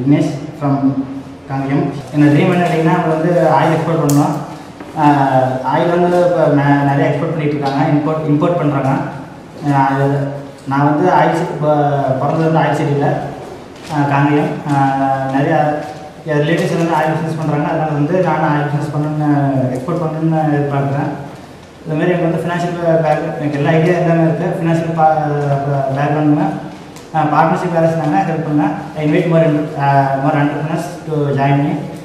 Vignesh from Kangayam என்னோட dream என்ன கேட்டிங்கன்னா நம்ம வந்து ஆயில் எக்ஸ்போர்ட் பண்ணோம் ஆயில் வந்து இப்போ நிறைய எக்ஸ்போர்ட் பண்ணிட்டு இருக்காங்க இம்போர்ட் இம்போர்ட் பண்ணுறாங்க நான் வந்து ஆயில் இப்போ பிறந்தது வந்து ஆயில் சிட்டியில் காங்கயம் ஆஹ் நிறையா என் ரிலேட்டிவ்ஸ் வந்து ஆயில் பிஸ்னஸ் பண்ணுறாங்க அதனால் வந்து நானும் ஆயில் பிஸ்னஸ் பண்ணணும்னு எக்ஸ்போர்ட் பண்ணணும்னு எதிர்பார்க்குறேன் இதுமாரி எனக்கு வந்து ஃபினான்ஷியல் பேக் எனக்கு எல்லா ஐடியா எல்லாமே இருக்குது ஃபினான்ஷியல் பா பேக்ரவுண்டுங்க பார்ட்னர்ஷிப் வேலை செஞ்சாங்க ஹெல்ப் பண்ணுங்க I invite more more entrepreneurs to join me